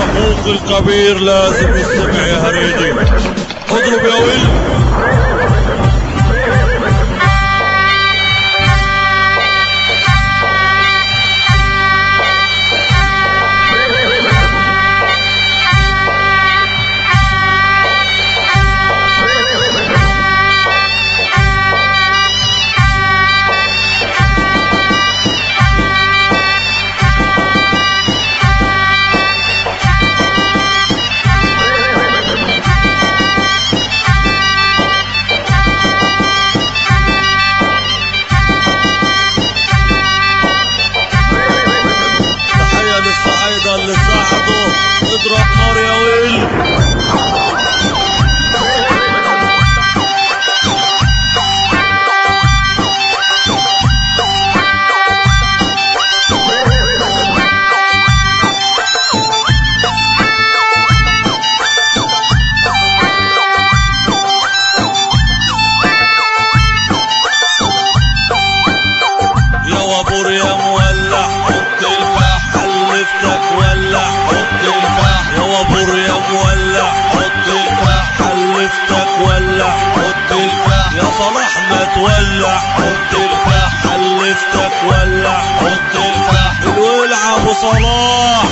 اخوك الكبير لازم يستمع يا هريدي اضرب يا ويل تحية للصعايدة اللي ساعدوا اضرب نار يا ويل يا وابور يا مولع حط الفحم حلفتك ولع حط الفحم يا وابور يا مولع حط الفحم حلفتك ولع حط الفحم يا صلاح ما تولع حط الفحم حلفتك ولع حط الفحم الولع ابو صلاح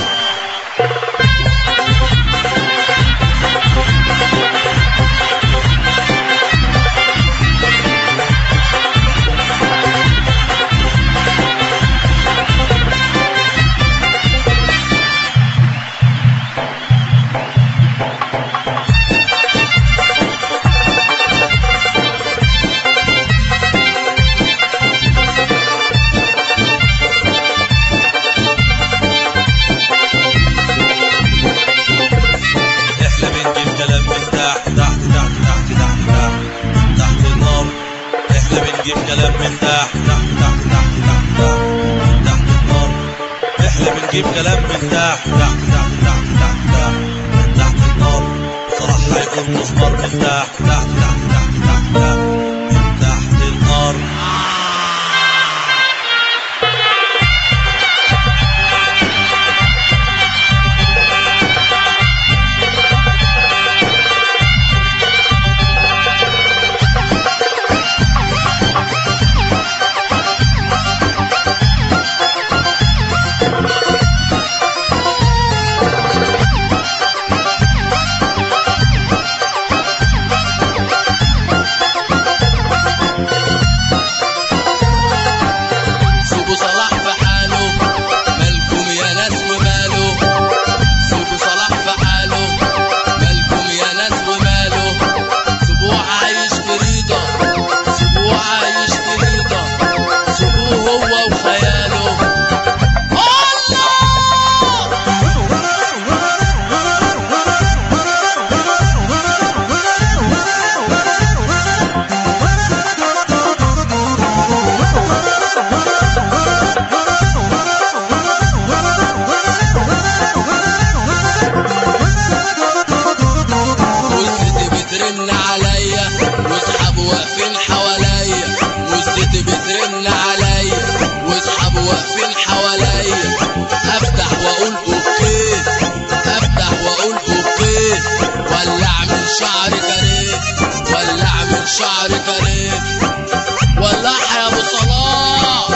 احنا بنجيب كلام من تحت تحت تحت تحت تحت تحت تحت النار احنا بنجيب كلام من تحت تحت تحت تحت تحت تحت تحت النار احنا بنجيب كلام من تحت تحت تحت تحت تحت تحت تحت النار صلاح هيقول مسمار من تحت تحت تحت تحت تحت تحت من تحت النار سيبوا صلاح في حاله مالكم يا ناس وماله سيبوا صلاح في حاله مالكم يا ناس وماله سيبوه عايش في رضا سيبوه عايش في رضا سيبوه هو وخياله الله والست بترن عليا واصحابه واقفين حواليا والست بترن عليا واصحابه واقفين حواليا افتح واقول اوكي افتح واقول اوكي ولع من شعر كريم ولع من شعر كريم ولعها يا ابو صلاح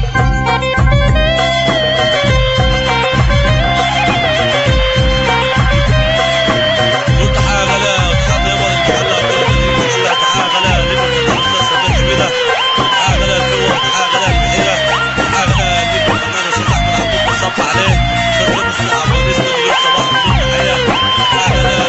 قلت حاجة لا حاجة ما تتحلى كل لا حاجة لا لمن تتحلى الحميدة حاجة لا الكوة حاجة لا البحيرة حاجة لا لمن أنا سيد أحمد عبد الصف عليه سيد مصر عبد الرزق اللي صباح بدون تحية حاجة لا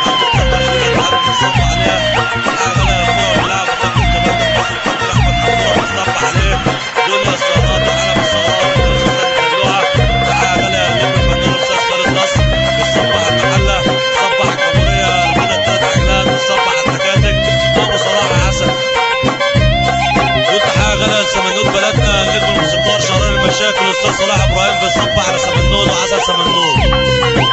الصف عليها حاجة لا الكوة بيلعب قبل كمان مصر قبل أحمد حمود الصف عليه دنيا الصلاة وعلم الصلاة والمجموعة حاجة لا لمن مندوب أستاذ خالد نصر الصف على المحلة صبح الجمهورية المدى التلات عجلات صبح التكاتك أبو صلاح حسن قلت حاجة لا سمنود بلدنا نجم الموسيقار شرار المشاكل أستاذ صلاح إبراهيم بيصبح على سمنود وحسن سمنود